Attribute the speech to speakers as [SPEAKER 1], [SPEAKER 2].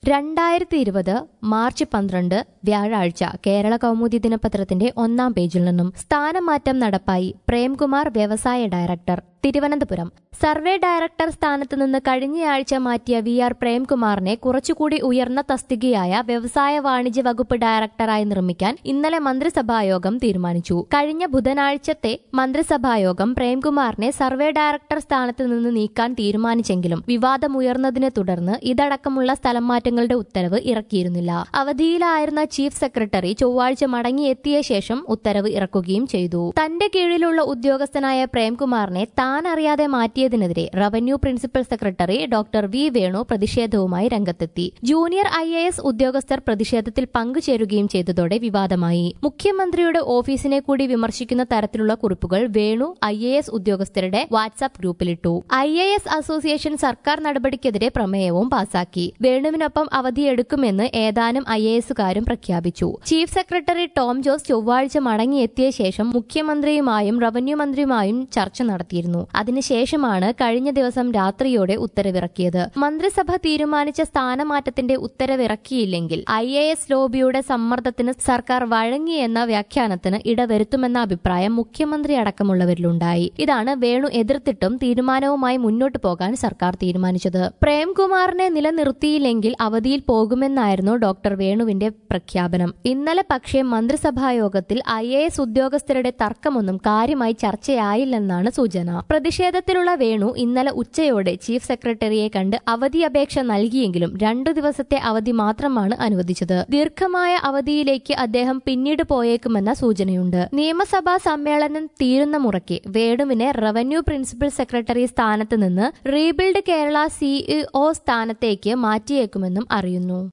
[SPEAKER 1] രണ്ടായിരത്തി ഇരുപത് മാർച്ച് പന്ത്രണ്ട് വ്യാഴാഴ്ച കേരള കൗമുദി ദിനപത്രത്തിന്റെ ഒന്നാം പേജിൽ നിന്നും സ്ഥാനമാറ്റം നടപ്പായി പ്രേംകുമാർ വ്യവസായ ഡയറക്ടർ തിരുവനന്തപുരം സർവേ ഡയറക്ടർ സ്ഥാനത്ത് നിന്ന് കഴിഞ്ഞയാഴ്ച മാറ്റിയ വി ആർ പ്രേംകുമാറിനെ കുറച്ചുകൂടി ഉയർന്ന തസ്തികയായ വ്യവസായ വാണിജ്യ വകുപ്പ് ഡയറക്ടറായി നിർമ്മിക്കാൻ ഇന്നലെ മന്ത്രിസഭായോഗം തീരുമാനിച്ചു കഴിഞ്ഞ ബുധനാഴ്ചത്തെ മന്ത്രിസഭായോഗം പ്രേംകുമാറിനെ സർവേ ഡയറക്ടർ സ്ഥാനത്ത് നിന്ന് നീക്കാൻ തീരുമാനിച്ചെങ്കിലും വിവാദമുയർന്നതിനെ തുടർന്ന് ഇതടക്കമുള്ള സ്ഥലം മാറ്റങ്ങളുടെ ഉത്തരവ് ഇറക്കിയിരുന്നില്ല അവധിയിലായിരുന്ന ചീഫ് സെക്രട്ടറി ചൊവ്വാഴ്ച മടങ്ങിയെത്തിയ ശേഷം ഉത്തരവ് ഇറക്കുകയും ചെയ്തു തന്റെ കീഴിലുള്ള ഉദ്യോഗസ്ഥനായ പ്രേംകുമാറിനെ താൻ അറിയാതെ മാറ്റിയതിനെതിരെ revenue principal secretary doctor V Venu പ്രതിഷേധവുമായി രംഗത്തെത്തി ജൂനിയർ ഐ എ എസ് ഉദ്യോഗസ്ഥർ പ്രതിഷേധത്തിൽ പങ്കുചേരുകയും ചെയ്തതോടെ വിവാദമായി മുഖ്യമന്ത്രിയുടെ ഓഫീസിനെ കൂടി വിമർശിക്കുന്ന തരത്തിലുള്ള കുറിപ്പുകൾ വേണു ഐ എ എസ് ഉദ്യോഗസ്ഥരുടെ വാട്സാപ്പ് ഗ്രൂപ്പിലിട്ടു ഐ എ എസ് അസോസിയേഷൻ സർക്കാർ നടപടിക്കെതിരെ പ്രമേയവും പാസാക്കി വേണുവിനൊപ്പം അവധിയെടുക്കുമെന്ന് ഏതാനും ഐ എ എസുകാരും പ്രഖ്യാപിച്ചു ചീഫ് സെക്രട്ടറി ടോം ജോസ് ചൊവ്വാഴ്ച മടങ്ങിയെത്തിയ ശേഷം മുഖ്യമന്ത്രിയുമായും റവന്യൂ മന്ത്രിയുമായും ചർച്ച നടത്തിയിരുന്നു അതിനുശേഷമാണ് കഴിഞ്ഞ ദിവസം രാത്രിയോടെ ഉത്തരവിറക്കിയത് മന്ത്രിസഭ തീരുമാനിച്ച സ്ഥാനമാറ്റത്തിന്റെ ഉത്തരവിറക്കിയില്ലെങ്കിൽ ഐ എ എസ് ലോബിയുടെ സമ്മർദ്ദത്തിന് സർക്കാർ വഴങ്ങിയെന്ന വ്യാഖ്യാനത്തിന് ഇടവരുത്തുമെന്ന അഭിപ്രായം മുഖ്യമന്ത്രി അടക്കമുള്ളവരിലുണ്ടായി ഇതാണ് വേണു എതിർത്തിട്ടും തീരുമാനവുമായി മുന്നോട്ടു പോകാൻ സർക്കാർ തീരുമാനിച്ചത് പ്രേംകുമാറിനെ നിലനിർത്തിയില്ലെങ്കിൽ അവധിയിൽ പോകുമെന്നായിരുന്നു ഡോക്ടർ വേണുവിന്റെ പ്രഖ്യാപനം ഇന്നലെ പക്ഷേ മന്ത്രിസഭായോഗത്തിൽ ഐ എ എസ് ഉദ്യോഗസ്ഥരുടെ തർക്കമൊന്നും കാര്യമായി ചർച്ചയായില്ലെന്നാണ് സൂചന പ്രതിഷേധത്തിലുള്ള വേണു ഇന്നലെ ഉച്ചയോടെ ചീഫ് സെക്രട്ടറിയെ കണ്ട് അവധി അപേക്ഷ നൽകിയെങ്കിലും രണ്ടു ദിവസത്തെ അവധി മാത്രമാണ് അനുവദിച്ചത് ദീർഘമായ അവധിയിലേക്ക് അദ്ദേഹം പിന്നീട് പോയേക്കുമെന്ന സൂചനയുണ്ട് നിയമസഭാ സമ്മേളനം തീരുന്ന മുറയ്ക്ക് വേണുവിനെ റവന്യൂ പ്രിൻസിപ്പൽ സെക്രട്ടറി സ്ഥാനത്ത് നിന്ന് റീബിൽഡ് കേരള സിഇഒ സ്ഥാനത്തേക്ക് മാറ്റിയേക്കുമെന്നും അറിയുന്നു